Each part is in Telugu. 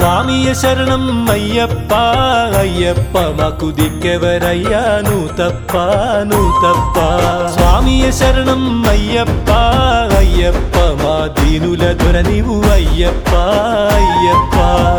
స్వామియ శరణం అయ్యప్ప అయ్యప్ప మాకు దిక్కెవరయ్యా నువ్వు తప్ప నువ్వు తప్ప స్వామియ శరణం అయ్యప్ప అయ్యప్ప మా దీనుల దొర నీవు అయ్యప్ప అయ్యప్ప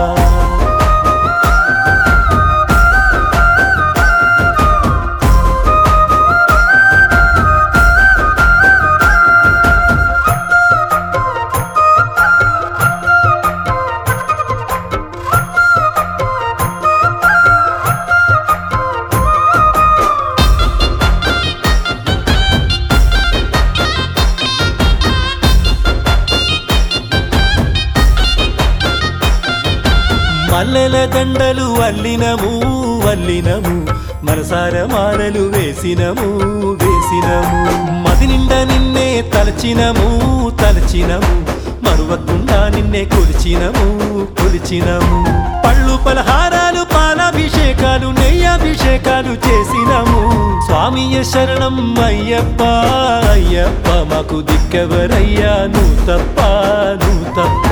మల్లెల దండలు అల్లినము అల్లినము మనసార మాలలు వేసినము వేసినము మది నిండా నిన్నే తలచినము తలచినము మరువకుండా నిన్నే కొలిచినము కొలిచినము పళ్ళు పలహారాలు పాలాభిషేకాలు నెయ్యాభిషేకాలు చేసినము స్వామియ శరణం అయ్యప్ప అయ్యప్ప మాకు దిక్కవరయ్యా నువ్వు తప్ప నువ్వు తప్ప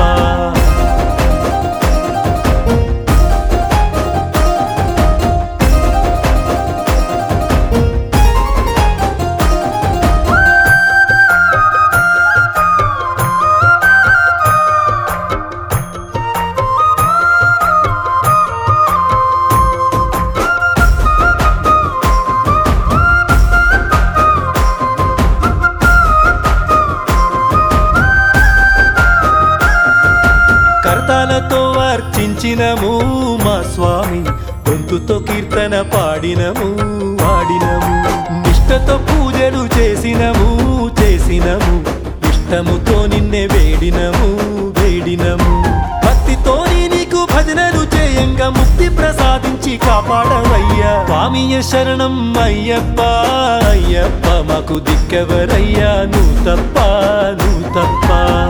కర్తాలతో అర్చించినము మా స్వామి గొంతుతో కీర్తన పాడినము వాడినము నిష్టతో పూజలు చేసినము చేసినము ఇష్టముతో నిన్నే వేడినము వేడినము భక్తితో నీకు భజనలు చేయంగా ముక్తి ప్రసాదించి కాపాడవయ్యా స్వామియ శరణం అయ్యప్ప అయ్యప్ప మాకు దిక్కవరయ్యా నువ్వు తప్ప నువ్వు తప్ప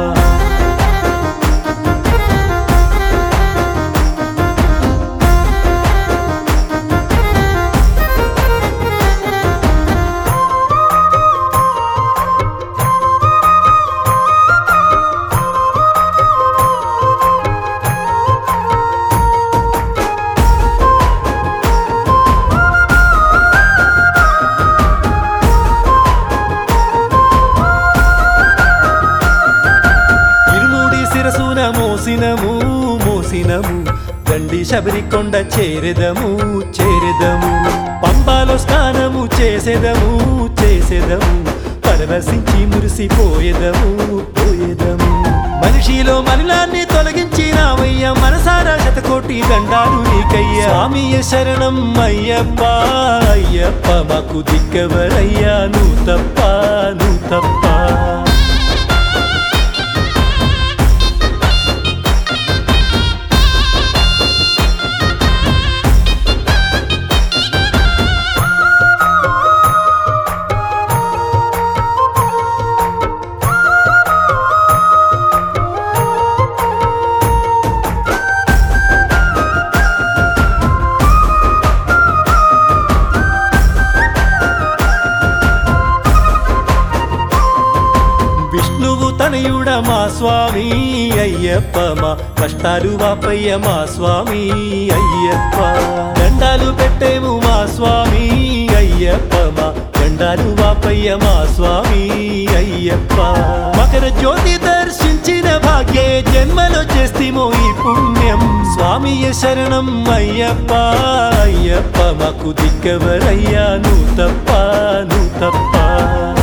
ఇరుముడి శిరసున మోసినము మోసినము దండి శబరికొండ చేరెదము చేరెదము పంబాలో స్నానము చేసెదము చేసెదము పరవశించి మురిసిపోయేదము పోయేదము మనిషిలో మలినాన్ని తొలగించి రావయ్య మనసారా శతకోటి దండాలు నీకయ్యా స్వామియ శరణం అయ్యప్ప అయ్యప్ప మాకు దిక్కవరయ్యా నువ్వు తప్ప నువ్వు తప్ప విష్ణువు తనయుడ మా స్వామి అయ్యప్ప మా కష్టాలు వాపయ్య మా స్వామి అయ్యప్ప దండాలు పెట్టేము మా స్వామి అయ్యప్ప మా దండాలు వాపయ్య మా స్వామి అయ్యప్ప మకర జ్యోతి దర్శించిన భాగ్యే జన్మలో చేస్తేమో ఈ పుణ్యం స్వామియ శరణం అయ్యప్ప అయ్యప్ప మాకు దిక్కవరయ్యా నువ్వు తప్ప నువ్వు తప్ప